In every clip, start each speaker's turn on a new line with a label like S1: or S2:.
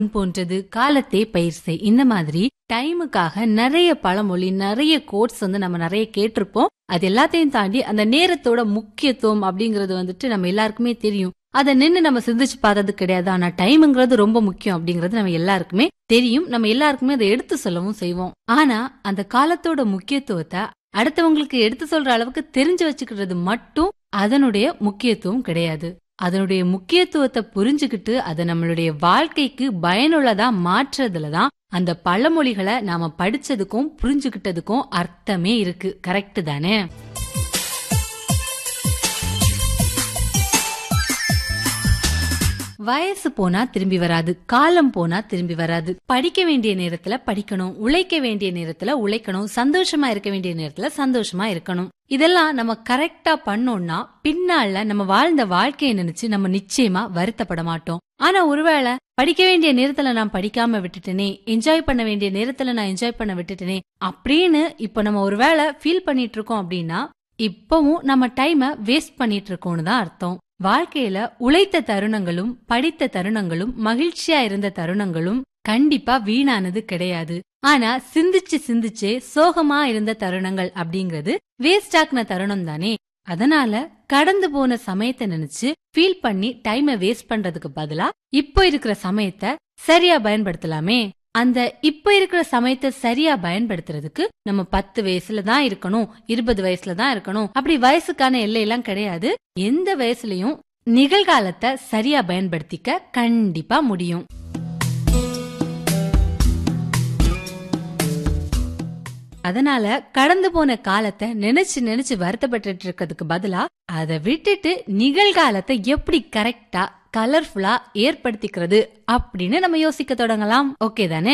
S1: போன்றது காலத்தை பயிர் செய் இந்த மாதிரி டைமுக்காக நிறைய பழமொழி நிறைய கோட்ஸ் வந்து நம்ம நிறைய கேட்டிருப்போம் அது எல்லாத்தையும் தாண்டி அந்த நேரத்தோட முக்கியத்துவம் அப்படிங்கறது வந்துட்டு நம்ம எல்லாருக்குமே தெரியும் அதை நின்னு நம்ம சிந்திச்சு பார்த்தது கிடையாது ஆனா டைம்ங்கிறது ரொம்ப முக்கியம் அப்படிங்கறது நம்ம எல்லாருக்குமே தெரியும் நம்ம எல்லாருக்குமே அதை எடுத்து சொல்லவும் செய்வோம் ஆனா அந்த காலத்தோட முக்கியத்துவத்தை அடுத்தவங்களுக்கு எடுத்து சொல்ற அளவுக்கு தெரிஞ்சு வச்சுக்கிறது மட்டும் அதனுடைய முக்கியத்துவம் கிடையாது அதனுடைய முக்கியத்துவத்தை புரிஞ்சுக்கிட்டு அதை நம்மளுடைய வாழ்க்கைக்கு பயனுள்ளதா மாற்றுறதுலதான் அந்த பழமொழிகளை நாம படிச்சதுக்கும் புரிஞ்சுக்கிட்டதுக்கும் அர்த்தமே இருக்கு கரெக்ட் தானே வயசு போனா திரும்பி வராது காலம் போனா திரும்பி வராது படிக்க வேண்டிய நேரத்துல படிக்கணும் உழைக்க வேண்டிய நேரத்துல உழைக்கணும் சந்தோஷமா இருக்க வேண்டிய நேரத்துல சந்தோஷமா இருக்கணும் இதெல்லாம் நம்ம கரெக்டா பண்ணோம்னா பின்னால நம்ம வாழ்ந்த வாழ்க்கையை நினைச்சு நம்ம நிச்சயமா வருத்தப்பட மாட்டோம் ஆனா ஒருவேளை படிக்க வேண்டிய நேரத்துல நான் படிக்காம விட்டுட்டேனே என்ஜாய் பண்ண வேண்டிய நேரத்துல நான் என்ஜாய் பண்ண விட்டுட்டேனே அப்படின்னு இப்ப நம்ம ஒருவேளை ஃபீல் பண்ணிட்டு இருக்கோம் அப்படின்னா இப்பவும் நம்ம டைமை வேஸ்ட் பண்ணிட்டு இருக்கோம்னு தான் அர்த்தம் வாழ்க்கையில உழைத்த தருணங்களும் படித்த தருணங்களும் மகிழ்ச்சியா இருந்த தருணங்களும் கண்டிப்பா வீணானது கிடையாது ஆனா சிந்திச்சு சிந்திச்சே சோகமா இருந்த தருணங்கள் அப்படிங்கறது வேஸ்ட் ஆக்குன தருணம் தானே அதனால கடந்து போன சமயத்தை நினைச்சு ஃபீல் பண்ணி டைமை வேஸ்ட் பண்றதுக்கு பதிலா இப்போ இருக்கிற சமயத்தை சரியா பயன்படுத்தலாமே அந்த இப்ப இருக்கிற சமயத்தை சரியா பயன்படுத்துறதுக்கு நம்ம பத்து வயசுல தான் இருக்கணும் இருபது வயசுல தான் இருக்கணும் அப்படி வயசுக்கான எல்லையெல்லாம் கிடையாது எந்த வயசுலயும் நிகழ்காலத்தை சரியா பயன்படுத்திக்க கண்டிப்பா முடியும் அதனால கடந்து போன காலத்தை நினைச்சு நினைச்சு வருத்தப்பட்டு இருக்கிறதுக்கு பதிலா அதை விட்டுட்டு நிகழ்காலத்தை எப்படி கரெக்டா கலர்ஃபுல்லா ஏற்படுத்திக்கிறது அப்படின்னு நம்ம யோசிக்க தொடங்கலாம் ஓகே தானே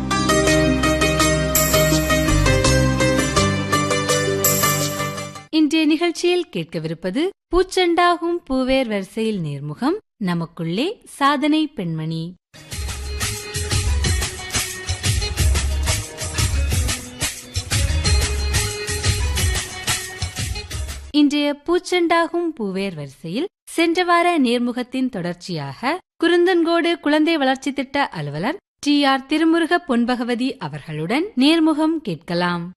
S1: இன்றைய நிகழ்ச்சியில் கேட்கவிருப்பது பூச்செண்டாகும் பூவேர் வரிசையில் நேர்முகம் நமக்குள்ளே சாதனை பெண்மணி இன்றைய பூச்செண்டாகும் பூவேர் வரிசையில் சென்ற வார நேர்முகத்தின் தொடர்ச்சியாக குருந்தன்கோடு குழந்தை வளர்ச்சி திட்ட அலுவலர் டி ஆர் திருமுருக பொன்பகவதி அவர்களுடன் நேர்முகம் கேட்கலாம்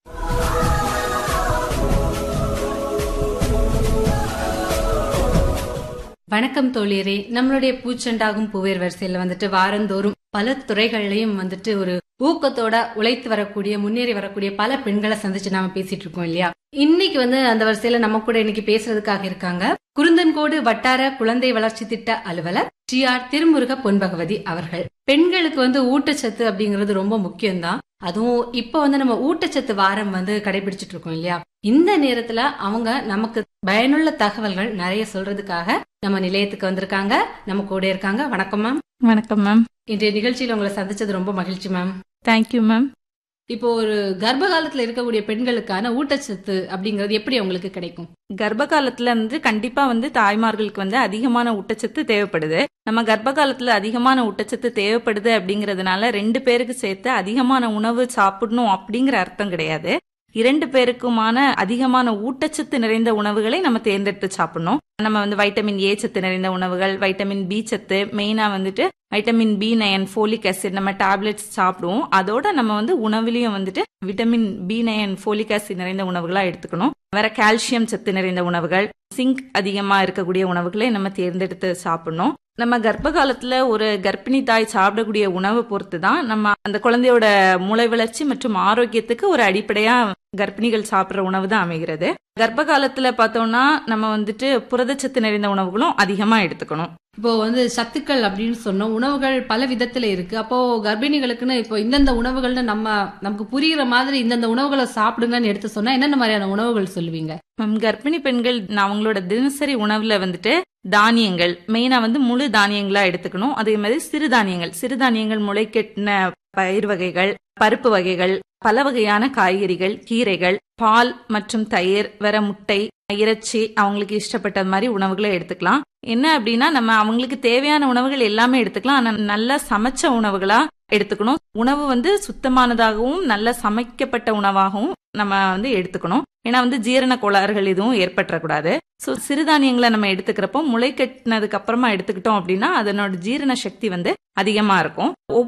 S1: வணக்கம் தோழியரே நம்மளுடைய பூச்செண்டாகும் பூவேர் வரிசையில வந்துட்டு வாரந்தோறும் பல துறைகள்லயும் வந்துட்டு ஒரு ஊக்கத்தோட உழைத்து வரக்கூடிய முன்னேறி வரக்கூடிய பல பெண்களை சந்திச்சு நாம பேசிட்டு இருக்கோம் இல்லையா இன்னைக்கு வந்து அந்த வரிசையில நம்ம கூட இன்னைக்கு பேசுறதுக்காக இருக்காங்க குருந்தன்கோடு வட்டார குழந்தை வளர்ச்சி திட்ட அலுவலர் டி ஆர் திருமுருக பொன்பகவதி அவர்கள் பெண்களுக்கு வந்து ஊட்டச்சத்து அப்படிங்கிறது ரொம்ப முக்கியம்தான் அதுவும் இப்ப வந்து நம்ம ஊட்டச்சத்து வாரம் வந்து கடைபிடிச்சிட்டு இருக்கோம் இல்லையா இந்த நேரத்துல அவங்க நமக்கு பயனுள்ள தகவல்கள் நிறைய சொல்றதுக்காக நம்ம நிலையத்துக்கு வந்திருக்காங்க நம்ம கூட இருக்காங்க வணக்கம் மேம்
S2: வணக்கம் மேம்
S1: இன்றைய நிகழ்ச்சியில உங்களை சந்திச்சது ரொம்ப மகிழ்ச்சி மேம்
S2: தேங்க்யூ மேம்
S1: இப்போ ஒரு கர்ப்ப காலத்துல இருக்கக்கூடிய பெண்களுக்கான ஊட்டச்சத்து அப்படிங்கறது எப்படி அவங்களுக்கு கிடைக்கும்
S2: கர்ப்ப காலத்துல வந்து கண்டிப்பா வந்து தாய்மார்களுக்கு வந்து அதிகமான ஊட்டச்சத்து தேவைப்படுது நம்ம கர்ப்ப காலத்துல அதிகமான ஊட்டச்சத்து தேவைப்படுது அப்படிங்கறதுனால ரெண்டு பேருக்கு சேர்த்து அதிகமான உணவு சாப்பிடணும் அப்படிங்கிற அர்த்தம் கிடையாது இரண்டு பேருக்குமான அதிகமான ஊட்டச்சத்து நிறைந்த உணவுகளை நம்ம தேர்ந்தெடுத்து சாப்பிடணும் நம்ம வந்து வைட்டமின் ஏ சத்து நிறைந்த உணவுகள் வைட்டமின் பி சத்து மெயினா வந்துட்டு vitamin B nine folic acid நம்ம டேப்லெட்ஸ் சாப்பிடுவோம் அதோட நம்ம வந்து உணவுலையும் வந்துட்டு vitamin B nine folic acid நிறைந்த உணவுகளா எடுத்துக்கணும் வேற கால்சியம் சத்து நிறைந்த உணவுகள் சிங்க் அதிகமா இருக்கக்கூடிய உணவுகளை நம்ம தேர்ந்தெடுத்து சாப்பிடணும் நம்ம கர்ப்ப காலத்துல ஒரு கர்ப்பிணி தாய் சாப்பிடக்கூடிய உணவை பொறுத்து தான் நம்ம அந்த குழந்தையோட மூளை வளர்ச்சி மற்றும் ஆரோக்கியத்துக்கு ஒரு அடிப்படையா கர்ப்பிணிகள் சாப்பிடுற உணவு தான் அமைகிறது கர்ப்ப காலத்துல பார்த்தோம்னா நம்ம வந்துட்டு புரதச்சத்து நிறைந்த உணவுகளும் அதிகமா எடுத்துக்கணும்
S1: இப்போ வந்து சத்துக்கள் அப்படின்னு சொன்னோம் உணவுகள் பல விதத்துல இருக்கு அப்போ கர்ப்பிணிகளுக்குன்னு இப்போ இந்தந்த உணவுகள்னு நம்ம நமக்கு புரியுற மாதிரி இந்தந்த உணவுகளை சாப்பிடுங்கன்னு எடுத்து சொன்னா என்னென்ன மாதிரியான உணவுகள் சொல்லுவீங்க
S2: மேம், கர்ப்பிணி பெண்கள் அவங்களோட தினசரி உணவுல வந்துட்டு தானியங்கள் மெயினா வந்து முழு தானியங்களா எடுத்துக்கணும் அதே மாதிரி சிறுதானியங்கள் சிறுதானியங்கள் முளைக்கெட்டின பயிர் வகைகள் பருப்பு வகைகள் பல வகையான காய்கறிகள் கீரைகள் பால் மற்றும் தயிர் வேற முட்டை இறைச்சி அவங்களுக்கு இஷ்டப்பட்ட மாதிரி உணவுகளை எடுத்துக்கலாம் என்ன அப்படின்னா நம்ம அவங்களுக்கு தேவையான உணவுகள் எல்லாமே எடுத்துக்கலாம் ஆனா நல்லா சமைச்ச உணவுகளா எடுத்துக்கணும் உணவு வந்து சுத்தமானதாகவும் நல்ல சமைக்கப்பட்ட உணவாகவும் நம்ம வந்து எடுத்துக்கணும் ஏன்னா வந்து ஜீரண கோளாறுகள் எதுவும் ஏற்பட்டுறக்கூடாது ஸோ சிறுதானியங்களை நம்ம எடுத்துக்கிறப்போ முளை கட்டினதுக்கு அப்புறமா எடுத்துக்கிட்டோம் அப்படின்னா அதனோட ஜீரண சக்தி வந்து அதிகமா இருக்கும்